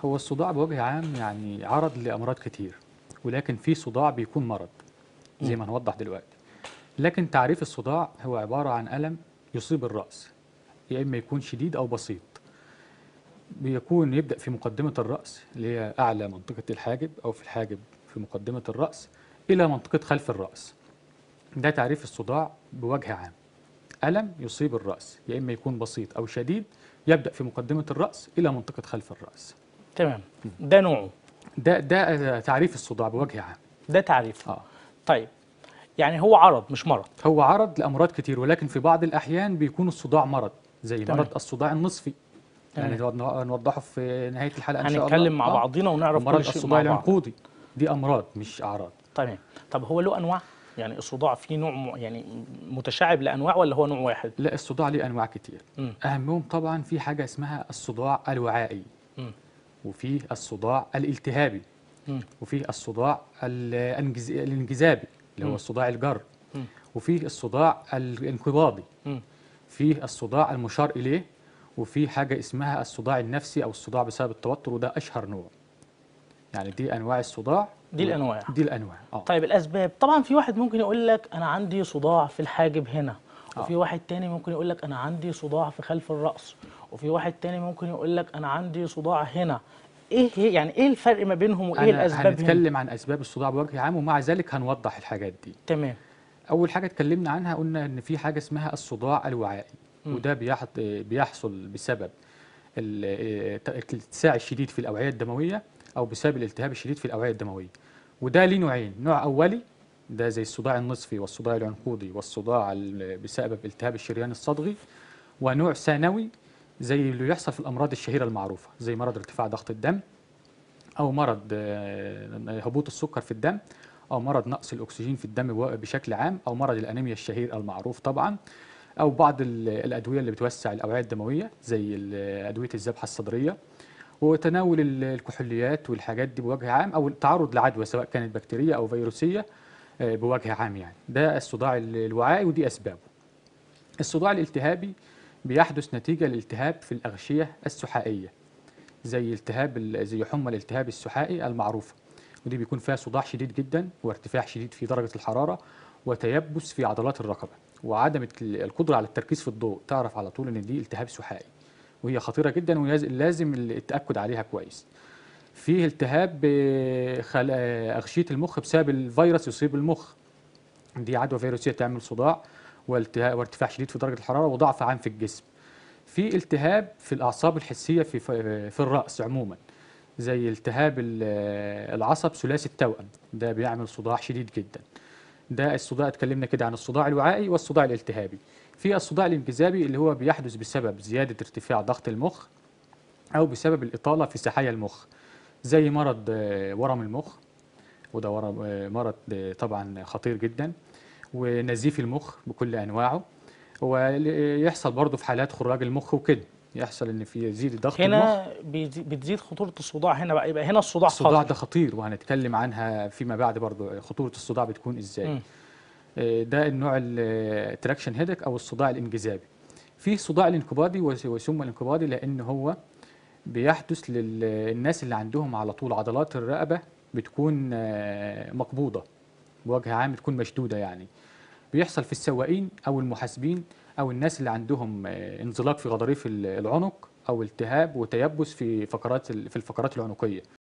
هو الصداع بوجه عام يعني عرض لامراض كتير ولكن في صداع بيكون مرض زي ما هنوضح دلوقتي لكن تعريف الصداع هو عباره عن الم يصيب الراس يا اما يكون شديد او بسيط بيكون يبدا في مقدمه الراس اللي هي اعلى منطقه الحاجب او في الحاجب في مقدمه الراس الى منطقه خلف الراس ده تعريف الصداع بوجه عام الم يصيب الراس يا اما يكون بسيط او شديد يبدا في مقدمه الراس الى منطقه خلف الراس تمام ده نوعه ده ده تعريف الصداع بوجه عام ده تعريفه اه طيب يعني هو عرض مش مرض هو عرض لامراض كتير ولكن في بعض الاحيان بيكون الصداع مرض زي تمام. مرض الصداع النصفي يعني تمام. نوض- نوضحه في نهايه الحلقه ان شاء الله هنتكلم مع آه. بعضينا ونعرف مرض كل شيء الصداع مع بعض العنقودي دي امراض مش اعراض تمام طب هو له انواع يعني الصداع فيه نوع م- يعني متشعب لانواع ولا هو نوع واحد لا الصداع ليه انواع كتير مم. اهمهم طبعا في حاجه اسمها الصداع الوعائي مم. وفي الصداع الالتهابي مم. وفي الصداع الانجز... الانجذابي اللي مم. هو الصداع الجر مم. وفي الصداع الانقباضي مم. في الصداع المشار اليه وفي حاجه اسمها الصداع النفسي او الصداع بسبب التوتر وده اشهر نوع يعني دي انواع الصداع دي الأنواع. دي الانواع اه طيب الاسباب طبعا في واحد ممكن يقول لك انا عندي صداع في الحاجب هنا وفي آه. واحد تاني ممكن يقول لك انا عندي صداع في خلف الراس وفي واحد تاني ممكن يقول لك انا عندي صداع هنا ايه هي يعني ايه الفرق ما بينهم وايه أنا الاسباب هنا هنتكلم عن اسباب الصداع بوجه عام ومع ذلك هنوضح الحاجات دي تمام اول حاجه اتكلمنا عنها قلنا ان في حاجه اسمها الصداع الوعائي مم. وده بيح- بيحصل بسبب ال- الاتساع الشديد في الاوعيه الدمويه او بسبب الالتهاب الشديد في الاوعيه الدمويه وده ليه نوعين نوع اولي ده زي الصداع النصفي والصداع العنقودي والصداع ال- بسبب التهاب الشريان الصدغي ونوع ثانوي زي اللي يحصل في الامراض الشهيره المعروفه زي مرض ارتفاع ضغط الدم او مرض آه، هبوط السكر في الدم او مرض نقص الاكسجين في الدم بو- بشكل عام او مرض الانيميا الشهير المعروف طبعا او بعض ال- الادويه اللي بتوسع الاوعيه الدمويه زي ال- ادويه الذبحه الصدريه وتناول ال- الكحوليات والحاجات دي بوجه عام او التعرض لعدوى سواء كانت بكتيريه او فيروسيه آه، بوجه عام يعني ده الصداع ال- الوعائي ودي اسبابه الصداع الالتهابي بيحدث نتيجه لالتهاب في الاغشيه السحائيه زي التهاب ال- زي حمى الالتهاب السحائي المعروفه ودي بيكون فيها صداع شديد جدا وارتفاع شديد في درجه الحراره وتيبس في عضلات الرقبه وعدم الت- القدره على التركيز في الضوء تعرف على طول ان دي التهاب سحائي وهي خطيره جدا ولازم التاكد عليها كويس في التهاب آه، خل- آه، اغشيه المخ بسبب الفيروس يصيب المخ دي عدوى فيروسيه تعمل صداع والتها- وارتفاع شديد في درجه الحراره وضعف عام في الجسم في التهاب في الاعصاب الحسيه في في الراس عموما زي التهاب ال- العصب ثلاثي التوأم ده بيعمل صداع شديد جدا ده الصداع اتكلمنا كده عن الصداع الوعائي والصداع الالتهابي في الصداع الانجذابي اللي هو بيحدث بسبب زياده ارتفاع ضغط المخ او بسبب الاطاله في سحايا المخ زي مرض آه، ورم المخ وده ورم آه، مرض آه، طبعا خطير جدا ونزيف المخ بكل انواعه ويحصل برضه في حالات خراج المخ وكده يحصل ان في يزيد ضغط المخ هنا بيزي- بتزيد خطوره الصداع هنا بقى يبقى هنا الصداع الصداع خطر ده خطير وهنتكلم عنها فيما بعد برضه خطوره الصداع بتكون ازاي مم. آه، ده النوع التراكشن هيدك او الصداع الانجذابي في صداع الانقباضي وس- ويسمى الانقباضي لان هو بيحدث للناس اللي عندهم على طول عضلات الرقبه بتكون آه، مقبوضه بوجه عام تكون مشدوده يعني بيحصل في السواقين او المحاسبين او الناس اللي عندهم آه، انزلاق في غضاريف ال- العنق او التهاب وتيبس في فقرات ال- في الفقرات العنقيه